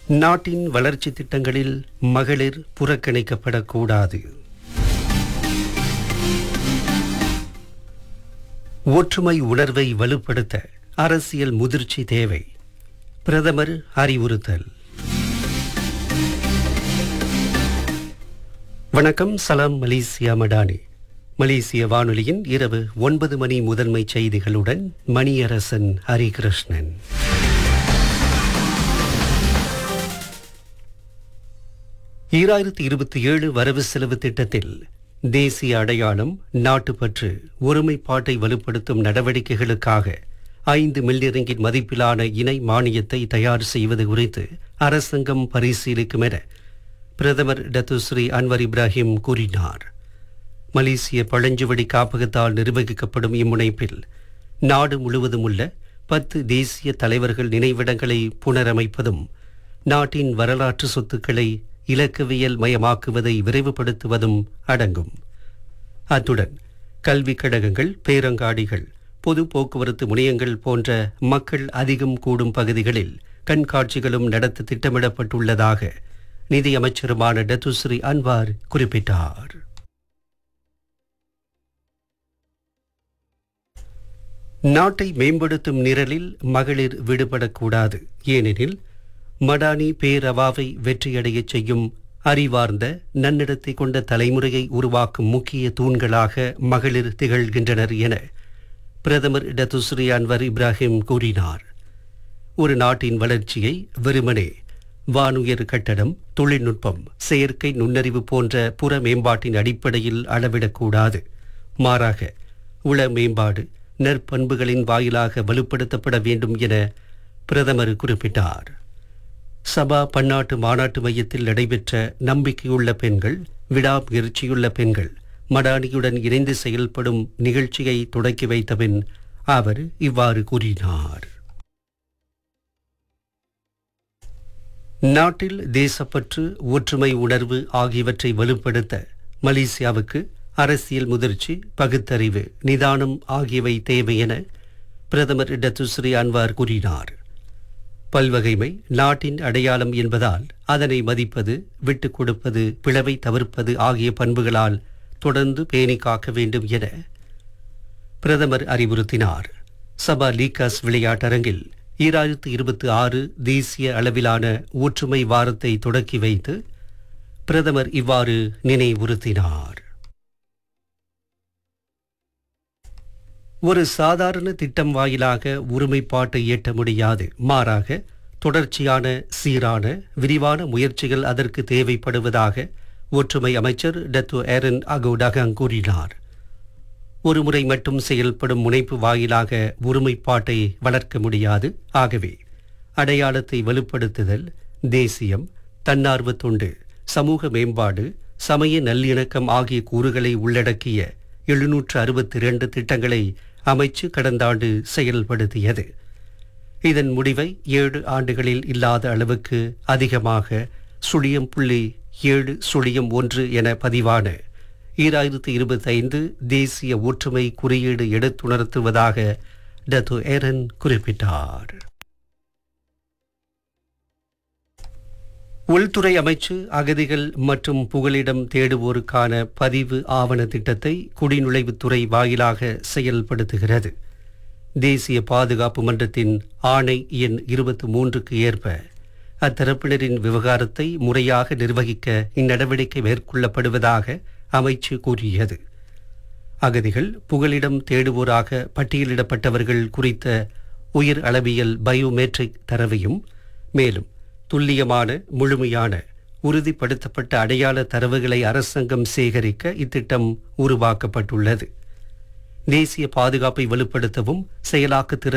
நாட்டின் வளர்ச்சி திட்டங்களில் மகளிர் புறக்கணிக்கப்படக்கூடாது ஒற்றுமை உணர்வை வலுப்படுத்த அரசியல் முதிர்ச்சி தேவை பிரதமர் அறிவுறுத்தல் வணக்கம் சலாம் மலேசியா மடானி மலேசிய வானொலியின் இரவு ஒன்பது மணி முதன்மை செய்திகளுடன் மணியரசன் ஹரிகிருஷ்ணன் ஈராயிரத்தி இருபத்தி ஏழு வரவு செலவு திட்டத்தில் தேசிய அடையாளம் நாட்டுப்பற்று ஒருமைப்பாட்டை வலுப்படுத்தும் நடவடிக்கைகளுக்காக ஐந்து மில்லியன் மதிப்பிலான இணை மானியத்தை தயார் செய்வது குறித்து அரசாங்கம் பரிசீலிக்கும் என பிரதமர் டத்துஸ்ரீ அன்வர் இப்ராஹிம் கூறினார் மலேசிய பழஞ்சுவடி காப்பகத்தால் நிர்வகிக்கப்படும் இம்முனைப்பில் நாடு முழுவதும் உள்ள பத்து தேசிய தலைவர்கள் நினைவிடங்களை புனரமைப்பதும் நாட்டின் வரலாற்று சொத்துக்களை இலக்கவியல் மயமாக்குவதை விரைவுபடுத்துவதும் அடங்கும் அத்துடன் கல்விக் கழகங்கள் பேரங்காடிகள் பொது போக்குவரத்து முனையங்கள் போன்ற மக்கள் அதிகம் கூடும் பகுதிகளில் கண்காட்சிகளும் நடத்த திட்டமிடப்பட்டுள்ளதாக நிதியமைச்சருமான டத்துஸ்ரீ அன்வார் குறிப்பிட்டார் நாட்டை மேம்படுத்தும் நிரலில் மகளிர் விடுபடக்கூடாது ஏனெனில் மடானி பேரவாவை வெற்றியடையச் செய்யும் அறிவார்ந்த நன்னிடத்தை கொண்ட தலைமுறையை உருவாக்கும் முக்கிய தூண்களாக மகளிர் திகழ்கின்றனர் என பிரதமர் டத்துஸ்ரீ அன்வர் இப்ராஹிம் கூறினார் ஒரு நாட்டின் வளர்ச்சியை வெறுமனே வானுயர் கட்டடம் தொழில்நுட்பம் செயற்கை நுண்ணறிவு போன்ற புற மேம்பாட்டின் அடிப்படையில் அளவிடக்கூடாது மாறாக உள மேம்பாடு நற்பண்புகளின் வாயிலாக வலுப்படுத்தப்பட வேண்டும் என பிரதமர் குறிப்பிட்டார் சபா பன்னாட்டு மாநாட்டு மையத்தில் நடைபெற்ற நம்பிக்கையுள்ள பெண்கள் விடாமுயற்சியுள்ள பெண்கள் மடானியுடன் இணைந்து செயல்படும் நிகழ்ச்சியை தொடக்கி வைத்தபின் அவர் இவ்வாறு கூறினார் நாட்டில் தேசப்பற்று ஒற்றுமை உணர்வு ஆகியவற்றை வலுப்படுத்த மலேசியாவுக்கு அரசியல் முதிர்ச்சி பகுத்தறிவு நிதானம் ஆகியவை தேவை என பிரதமர் டத்துஸ்ரீ அன்வார் கூறினார் பல்வகைமை நாட்டின் அடையாளம் என்பதால் அதனை மதிப்பது விட்டுக் கொடுப்பது பிளவை தவிர்ப்பது ஆகிய பண்புகளால் தொடர்ந்து பேணி காக்க வேண்டும் என பிரதமர் அறிவுறுத்தினார் சபா லீகாஸ் விளையாட்டரங்கில் ஈராயிரத்து இருபத்தி ஆறு தேசிய அளவிலான ஒற்றுமை வாரத்தை தொடக்கி வைத்து பிரதமர் இவ்வாறு நினைவுறுத்தினார் ஒரு சாதாரண திட்டம் வாயிலாக ஒருமைப்பாட்டை எட்ட முடியாது மாறாக தொடர்ச்சியான சீரான விரிவான முயற்சிகள் அதற்கு தேவைப்படுவதாக ஒற்றுமை அமைச்சர் டத்து ஏரன் அகோடகங் கூறினார் ஒரு முறை மட்டும் செயல்படும் முனைப்பு வாயிலாக ஒருமைப்பாட்டை வளர்க்க முடியாது ஆகவே அடையாளத்தை வலுப்படுத்துதல் தேசியம் தன்னார்வ தொண்டு சமூக மேம்பாடு சமய நல்லிணக்கம் ஆகிய கூறுகளை உள்ளடக்கிய எழுநூற்று அறுபத்தி இரண்டு திட்டங்களை அமைச்சு கடந்த ஆண்டு செயல்படுத்தியது இதன் முடிவை ஏழு ஆண்டுகளில் இல்லாத அளவுக்கு அதிகமாக சுழியம் புள்ளி ஏழு சுழியம் ஒன்று என பதிவான ஈராயிரத்து இருபத்தைந்து தேசிய ஒற்றுமை குறியீடு எடுத்துணர்த்துவதாக டத்து ஏரன் குறிப்பிட்டார் உள்துறை அமைச்சு அகதிகள் மற்றும் புகலிடம் தேடுவோருக்கான பதிவு ஆவண திட்டத்தை குடிநுழைவுத்துறை வாயிலாக செயல்படுத்துகிறது தேசிய பாதுகாப்பு மன்றத்தின் ஆணை எண் இருபத்தி மூன்றுக்கு ஏற்ப அத்தரப்பினரின் விவகாரத்தை முறையாக நிர்வகிக்க இந்நடவடிக்கை மேற்கொள்ளப்படுவதாக அமைச்சு கூறியது அகதிகள் புகலிடம் தேடுவோராக பட்டியலிடப்பட்டவர்கள் குறித்த உயிர் அளவியல் பயோமெட்ரிக் தரவையும் மேலும் துல்லியமான முழுமையான உறுதிப்படுத்தப்பட்ட அடையாள தரவுகளை அரசாங்கம் சேகரிக்க இத்திட்டம் உருவாக்கப்பட்டுள்ளது தேசிய பாதுகாப்பை வலுப்படுத்தவும் செயலாக்க திறன்